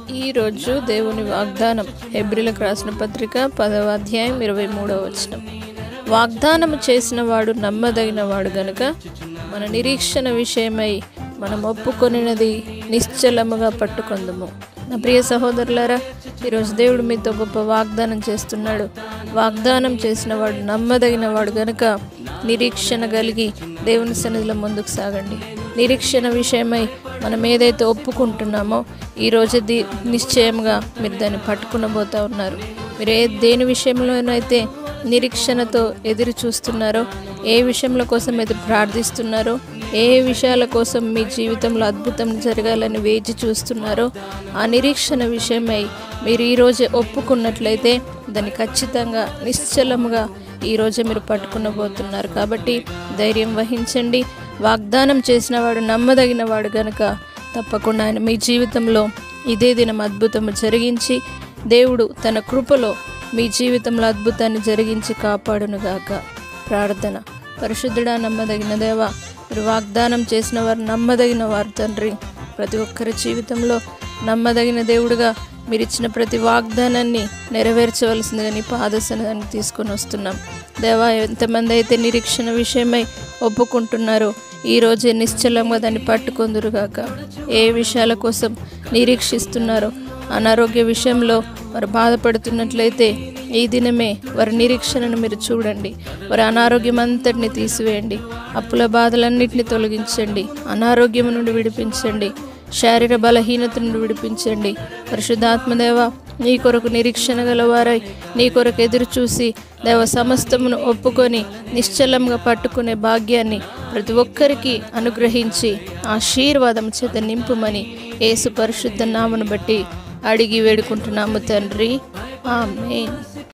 ఈరోజు దేవుని వాగ్దానం ఎబ్రిలకు రాసిన పత్రిక పదవ అధ్యాయం ఇరవై మూడవ వచనం వాగ్దానము చేసిన వాడు నమ్మదగిన వాడు గనుక మన నిరీక్షణ విషయమై మనం ఒప్పుకొనినది నిశ్చలముగా పట్టుకొందుము నా ప్రియ సహోదరులారా ఈరోజు దేవుడు మీతో గొప్ప వాగ్దానం చేస్తున్నాడు వాగ్దానం చేసిన వాడు నమ్మదగిన వాడు గనుక నిరీక్షణ కలిగి దేవుని సన్నిధిలో ముందుకు సాగండి నిరీక్షణ విషయమై మనం ఏదైతే ఒప్పుకుంటున్నామో ఈరోజు ది నిశ్చయంగా మీరు దాన్ని పట్టుకునబోతా ఉన్నారు మీరు ఏ దేని విషయంలోనైతే నిరీక్షణతో ఎదురు చూస్తున్నారో ఏ విషయంలో కోసం ఎదురు ప్రార్థిస్తున్నారో ఏ విషయాల కోసం మీ జీవితంలో అద్భుతం జరగాలని వేచి చూస్తున్నారో ఆ నిరీక్షణ విషయమై మీరు ఈరోజే ఒప్పుకున్నట్లయితే దాన్ని ఖచ్చితంగా నిశ్చలముగా ఈరోజే మీరు పట్టుకునబోతున్నారు కాబట్టి ధైర్యం వహించండి వాగ్దానం చేసిన వాడు నమ్మదగిన వాడు గనుక తప్పకుండా ఆయన మీ జీవితంలో ఇదే దినం అద్భుతము జరిగించి దేవుడు తన కృపలో మీ జీవితంలో అద్భుతాన్ని జరిగించి కాపాడునుగాక ప్రార్థన పరిశుద్ధుడా నమ్మదగిన దేవా మీరు వాగ్దానం చేసిన వారు నమ్మదగిన వారు తండ్రి ప్రతి ఒక్కరి జీవితంలో నమ్మదగిన దేవుడుగా మీరు ఇచ్చిన ప్రతి వాగ్దానాన్ని నెరవేర్చవలసిందిగా నీ పాదసనాన్ని తీసుకొని వస్తున్నాం దేవా ఎంతమంది అయితే నిరీక్షణ విషయమై ఒప్పుకుంటున్నారో ఈ రోజే నిశ్చలంగా దాన్ని పట్టుకొందురుగాక ఏ విషయాల కోసం నిరీక్షిస్తున్నారో అనారోగ్య విషయంలో వారు బాధపడుతున్నట్లయితే ఈ దినమే వారి నిరీక్షణను మీరు చూడండి వారి అనారోగ్యం అంతటిని తీసివేయండి అప్పుల బాధలన్నింటినీ తొలగించండి అనారోగ్యం నుండి విడిపించండి శారీర బలహీనత నుండి విడిపించండి పరిశుద్ధాత్మదేవ నీ కొరకు నిరీక్షణ గలవారై నీ కొరకు ఎదురు చూసి దేవ సమస్తమును ఒప్పుకొని నిశ్చలంగా పట్టుకునే భాగ్యాన్ని ప్రతి ఒక్కరికి అనుగ్రహించి ఆశీర్వాదం చేత నింపుమని యేసు పరిశుద్ధ నామను బట్టి అడిగి వేడుకుంటున్నాము తండ్రి ఆమేన్